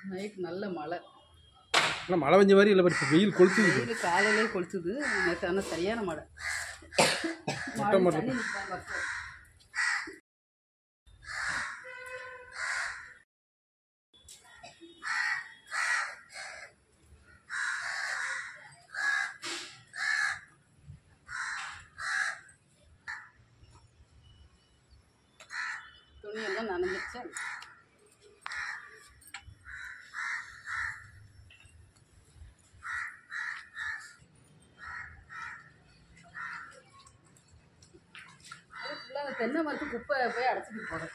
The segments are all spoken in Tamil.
நைட் நல்ல மழை ஆனால் மழை பெஞ்ச மாதிரி இல்லை பட் இப்போ வெயில் கொளுத்துது வெயில் காலையிலே கொளுத்துது நேற்று ஆனால் சரியான மழை மொட்டை மொட்டை. தண்ணி நிப்பாங்க அப்போ. துணியெல்லாம் நனைஞ்சிருச்சு அது ஃபுல்லாக அந்த தென்னை மரத்து குப்பை போய் அடைச்சிட்டு போகிறேன்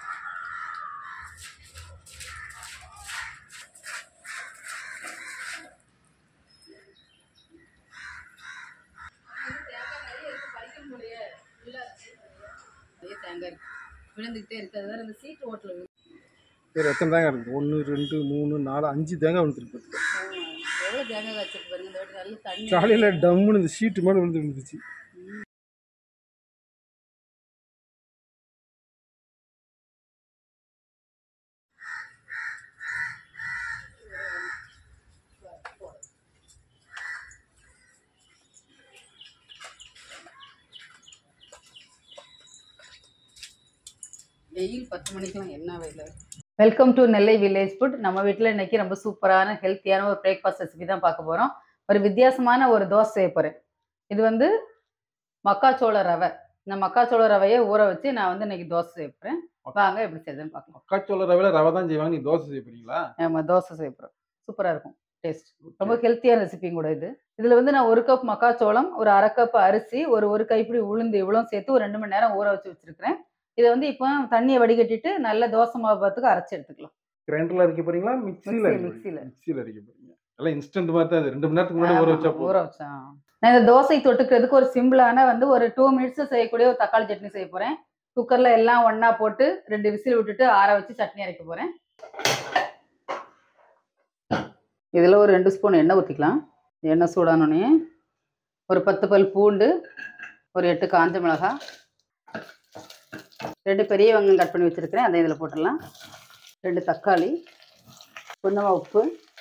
நிறைய தேங்காய் இருக்கு விழுந்துக்கிட்டே இருக்கு அது வேற இந்த சீட்டு ஓட்டல வேறு எத்தனை தேங்காய் இருக்குது ஒன்று ரெண்டு மூணு நாலு அஞ்சு தேங்காய் விழுந்துருக்கு எவ்வளோ தேங்காய் வச்சிருக்கு பாருங்க இந்த வாட்டி நல்ல தண்ணி காலையில் டம்முன்னு இந்த ஷீட்டு மேலே விழுந்து விழுந்துச்சு வெயில் பத்து மணிக்கெல்லாம் என்ன வெயில் welcome to Nellai village food நம்ம வீட்டில் இன்னைக்கு ரொம்ப சூப்பரான ஹெல்த்தியான ஒரு பிரேக்ஃபாஸ்ட் ரெசிபி தான் பார்க்க போகிறோம் ஒரு வித்தியாசமான ஒரு தோசை செய்ய போகிறேன் இது வந்து மக்காச்சோள ரவை இந்த மக்காச்சோள ரவையை ஊற வச்சு நான் வந்து இன்னைக்கு தோசை செய்ய போகிறேன் வாங்க எப்படி செய்யுதுன்னு பார்க்கலாம் மக்காச்சோள ரவையில் ரவை தான் செய்வாங்க நீ தோசை செய்ய போறீங்களா நம்ம தோசை செய்ய போகிறோம் சூப்பராக இருக்கும் டேஸ்ட் ரொம்ப ஹெல்த்தியான ரெசிபியும் கூட இது இதில் வந்து நான் ஒரு கப் மக்காச்சோளம் ஒரு அரை கப் அரிசி ஒரு ஒரு கைப்பிடி உளுந்து இவ்வளோ சேர்த்து ஒரு ரெண்டு மணி நேரம் ஊற வச்சு வச்சிருக்கிறேன் இதை வந்து இப்போ தண்ணியை வடிகட்டிட்டு நல்ல தோசை மாவு பார்த்துக்கு அரைச்சி எடுத்துக்கலாம் கிரைண்டரில் அரைக்க போறீங்களா மிக்சியில் மிக்ஸி- அரைக்க மிக்ஸில. மிக்சியில் அரைக்க போறீங்க எல்லாம் இன்ஸ்டன்ட் மாதிரி தான் இது ரெண்டு மணி நேரத்துக்கு முன்னாடி ஊற வச்சா ஆமா, ஊற போதும் வச்சேன் நான் இந்த தோசை தொட்டுக்கிறதுக்கு ஒரு சிம்பிளான வந்து ஒரு டூ மினிட்ஸ் செய்யக்கூடிய ஒரு தக்காளி சட்னி செய்ய போறேன் குக்கர்ல எல்லாம் ஒண்ணா போட்டு ரெண்டு விசில் விட்டுட்டு ஆற வச்சு சட்னி அரைக்க போறேன் இதுல ஒரு ரெண்டு ஸ்பூன் எண்ணெய் ஊற்றிக்கலாம் எண்ணெய் சூடானோடனே ஒரு பத்து பல் பூண்டு ஒரு எட்டு காஞ்ச மிளகாய் ரெண்டு பெரிய வெங்காயம் கட் பண்ணி வச்சிருக்கிறேன் அதை இதில் போட்டுடலாம் ரெண்டு தக்காளி கொஞ்சமாக உப்பு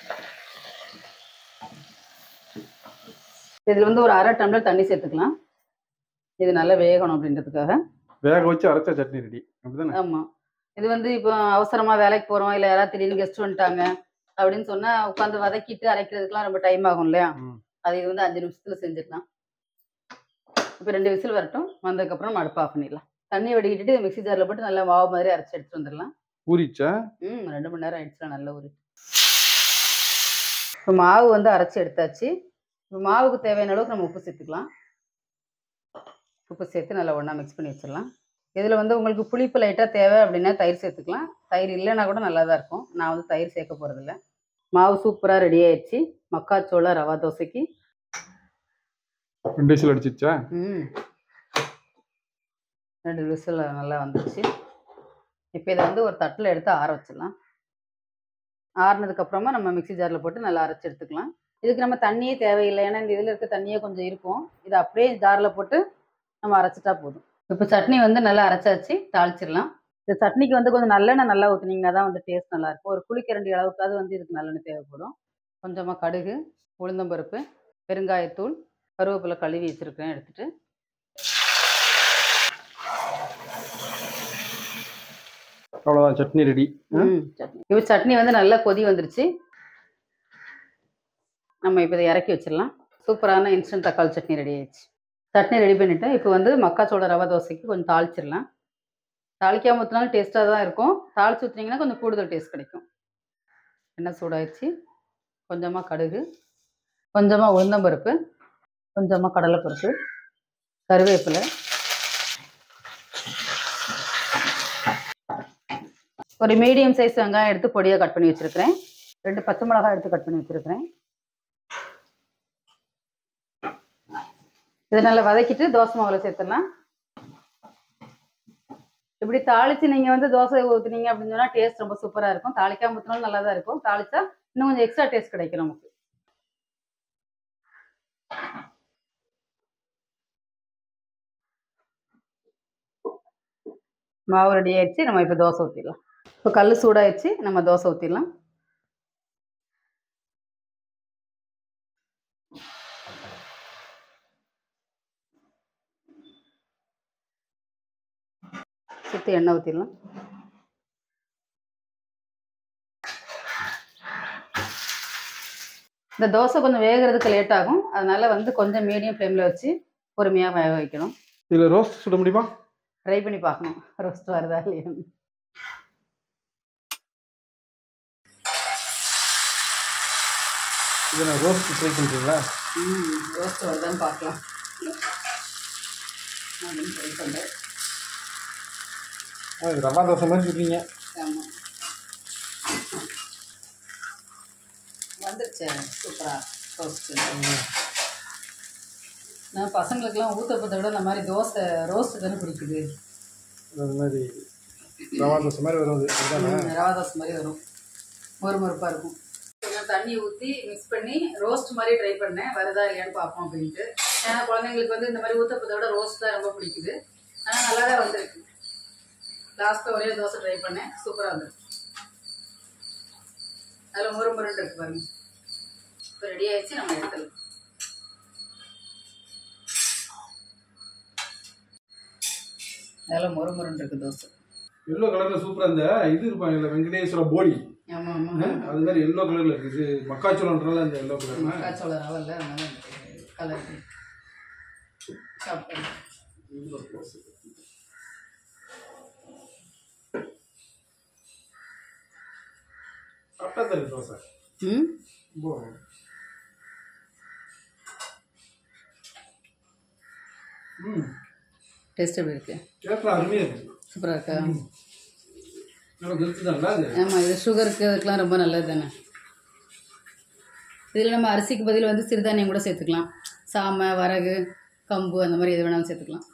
இதில் வந்து ஒரு அரை டம்ளர் தண்ணி சேர்த்துக்கலாம் இது நல்லா வேகணும் அப்படின்றதுக்காக வேக வச்சு அரைச்சா சட்னி ரெடி அப்படிதானே ஆமாம் இது வந்து இப்போ அவசரமாக வேலைக்கு போகிறோம் இல்லை யாராவது திடீர்னு கெஸ்ட் வந்துட்டாங்க அப்படின்னு சொன்னால் உட்காந்து வதக்கிட்டு அரைக்கிறதுக்குலாம் ரொம்ப டைம் ஆகும் இல்லையா ம். அது இது வந்து அஞ்சு நிமிஷத்தில் செஞ்சிடலாம் இப்போ ரெண்டு விசில் வரட்டும் வந்ததுக்கப்புறம் நம்ம அடுப்பு ஆஃப் பண்ணிடலாம் தண்ணி வடிக்கிட்டு மிக்ஸி ஜாரில் போட்டு நல்லா மாவு மாதிரி அரைச்சி எடுத்துட்டு வந்துடலாம் ஊறிச்சா ம் ரெண்டு மணி நேரம் ஆயிடுச்சுல நல்ல ஒரு இப்போ மாவு வந்து அரைச்சி எடுத்தாச்சு இப்போ மாவுக்கு தேவையான அளவுக்கு நம்ம உப்பு சேர்த்துக்கலாம் உப்பு சேர்த்து நல்லா ஒன்றா மிக்ஸ் பண்ணி வச்சிடலாம் இதில் வந்து உங்களுக்கு புளிப்பு லைட்டாக தேவை அப்படின்னா தயிர் சேர்த்துக்கலாம் தயிர் இல்லைன்னா கூட நல்லா தான் இருக்கும் நான் வந்து தயிர் சேர்க்க போகிறதில்ல மாவு சூப்பராக ரெடி ஆயிடுச்சு மக்காச்சோள ரவா தோசைக்கு ரெண்டு விசில் அடிச்சிச்சா ம் ரெண்டு விசில் நல்லா வந்துடுச்சு இப்போ இதை வந்து ஒரு தட்டில் எடுத்து ஆற வச்சிடலாம் ஆறுனதுக்கப்புறமா நம்ம மிக்ஸி ஜாரில் போட்டு நல்லா அரைச்சி எடுத்துக்கலாம் இதுக்கு நம்ம தண்ணியே தேவையில்லை ஏன்னா இந்த இதில் இருக்க தண்ணியே கொஞ்சம் இருக்கும் இதை அப்படியே ஜாரில் போட்டு நம்ம அரைச்சிட்டா போதும் இப்போ சட்னி வந்து நல்லா அரைச்சாச்சு தாளிச்சிடலாம் இந்த சட்னிக்கு வந்து கொஞ்சம் நல்லெண்ணெய் நல்லா ஊற்றுனீங்கன்னா தான் வந்து டேஸ்ட் நல்லா இருக்கும் ஒரு குளிக்கரண்டி அளவுக்காவது வந்து இதுக்கு நல்லெண்ணெய் தேவைப்படும் கொஞ்சமாக கடுகு உளுந்தம்பருப்பு பெருங்காயத்தூள் கருவேப்பிலை கழுவி வச்சுருக்கிறேன் எடுத்துட்டு அவ்வளோதான் சட்னி ரெடி ம், சட்னி இப்போ சட்னி வந்து நல்லா கொதி வந்துருச்சு நம்ம இப்போ இதை இறக்கி வச்சிடலாம் சூப்பரான இன்ஸ்டன்ட் தக்காளி சட்னி ரெடி ஆயிடுச்சு சட்னி ரெடி பண்ணிட்டேன் இப்போ வந்து மக்காச்சோள ரவை தோசைக்கு கொஞ்சம் தாளிச்சிடலாம் தாளிக்காம ஊற்றினாலும் டேஸ்ட்டாக தான் இருக்கும் தாளிச்சு ஊற்றினீங்கன்னா கொஞ்சம் கூடுதல் டேஸ்ட் கிடைக்கும் எண்ணெய் சூடாயிடுச்சு கொஞ்சமாக கடுகு கொஞ்சமாக உளுந்தம்பருப்பு கொஞ்சமாக கடலைப்பருப்பு கருவேப்பிலை ஒரு மீடியம் சைஸ் வெங்காயம் எடுத்து பொடியாக கட் பண்ணி வச்சிருக்கிறேன் ரெண்டு பச்சை மிளகாய் எடுத்து கட் பண்ணி வச்சிருக்கிறேன் இதை நல்லா வதக்கிட்டு தோசை மாவுல சேர்த்துடலாம் இப்படி தாளிச்சு நீங்க வந்து தோசை ஊத்துனீங்க அப்படின்னு சொன்னா டேஸ்ட் ரொம்ப சூப்பரா இருக்கும் தாளிக்காம ஊத்தினாலும் நல்லா தான் இருக்கும் தாளிச்சா இன்னும் கொஞ்சம் எக்ஸ்ட்ரா டேஸ்ட் கிடைக்கும் நமக்கு மாவு ரெடி ஆயிடுச்சு நம்ம இப்போ தோசை ஊற்றிடலாம் இப்போ கல் சூடாயிடுச்சு நம்ம தோசை ஊற்றிடலாம் சுற்றி எண்ணெய் ஊற்றிடலாம் இந்த தோசை கொஞ்சம் வேகிறதுக்கு லேட் ஆகும் அதனால வந்து கொஞ்சம் மீடியம் ஃப்ளேமில் வச்சு பொறுமையாக வேக வைக்கணும் இதில் ரோஸ்ட் சுட முடியுமா ட்ரை பண்ணி பார்க்கணும் ரோஸ்ட் வருதா இல்லையான்னு இதை நான் ரோஸ்ட் ட்ரை பண்ணுறீங்களா ம் ரோஸ்ட் வருதான்னு பார்க்கலாம் அப்படின்னு ட்ரை பண்ணுறேன் ஆ இது ரவா தோசை மாதிரி இருக்கீங்க ஆமாம் வந்துருச்சு சூப்பராக ரோஸ்ட்டு நான் பசங்களுக்கெல்லாம் ஊத்தப்பத்தை விட இந்த மாதிரி தோசை ரோஸ்ட்டு தானே பிடிக்குது அது மாதிரி ரவா தோசை மாதிரி வரும் அது அதுதானே ம், ரவா தோசை மாதிரி வரும் மொறு மொறுப்பாக இருக்கும் கொஞ்சம் தண்ணி ஊற்றி மிக்ஸ் பண்ணி ரோஸ்ட் மாதிரி ட்ரை பண்ணேன் வருதா இல்லையான்னு பார்ப்போம் அப்படின்ட்டு ஏன்னா குழந்தைங்களுக்கு வந்து இந்த மாதிரி ஊத்தப்பத்தை விட ரோஸ்ட் தான் ரொம்ப பிடிக்குது ஆனால் நல்லா தான் வந்திருக்கு லாஸ்ட்டில் ஒரே தோசை ட்ரை பண்ணேன் சூப்பராக வந்திருக்கு அதில் மொறு மொறுன்னு இருக்கு பாருங்க இப்போ ரெடி ஆயிடுச்சு நம்ம எடுத்துடலாம் அதில் மொறு மொறுன்னு இருக்கு தோசை எல்லோ கலரில் சூப்பராக இந்த இது இருப்பாங்கல்ல வெங்கடேஸ்வர போலி ஆமாம் ஆமாம் அது மாதிரி எல்லோ கலரில் இருக்குது இது மக்காச்சோளம்ன்றல அந்த எல்லோ கலர் மக்காச்சோள ரவல்ல அதனால கலர் சாப்பிட்டேன் சாப்பிட்டா தரும் தோசை ம் ரொம்ப ம் டேஸ்ட் எப்படி இருக்கு கேட்கலாம் அருமையாக இருக்குது சூப்பராக இருக்கா நல்லா கெடுத்து தான்ல அது ஆமாம் இது சுகருக்கு அதுக்கெலாம் ரொம்ப நல்லது தானே இதில் நம்ம அரிசிக்கு பதில் வந்து சிறுதானியம் கூட சேர்த்துக்கலாம் சாமை வரகு கம்பு அந்த மாதிரி எது வேணாலும் சேர்த்துக்கலாம்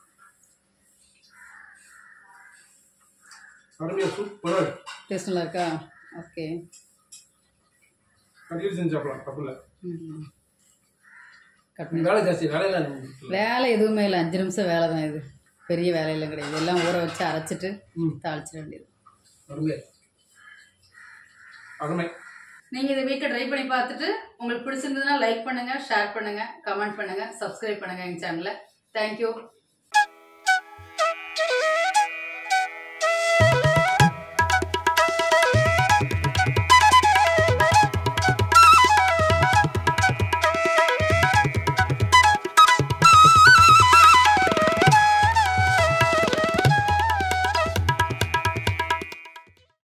அருமையாக சூப்பராக இருக்கு டேஸ்ட் நல்லா இருக்கா ஓகே கட்டிட்டு செஞ்சு சாப்பிடலாம் தப்பு இல்லை ம் கட் வேலை ஜாஸ்தி வேலையெல்லாம் வேலை எதுவுமே இல்லை அஞ்சு நிமிஷம் வேலை தான் இது பெரிய வேலையெல்லாம் கிடையாது எல்லாம் ஊற வச்சு அரைச்சிட்டு ம் தாளிச்சிட வேண்டியது அருமை அருமை நீங்கள் இதை வீட்டில் ட்ரை பண்ணி பார்த்துட்டு உங்களுக்கு பிடிச்சிருந்ததுன்னா லைக் பண்ணுங்கள் ஷேர் பண்ணுங்கள் கமெண்ட் பண்ணுங்கள் சப்ஸ்கிரைப் பண்ணுங்கள் எங்கள் சேனலை தேங்க்யூ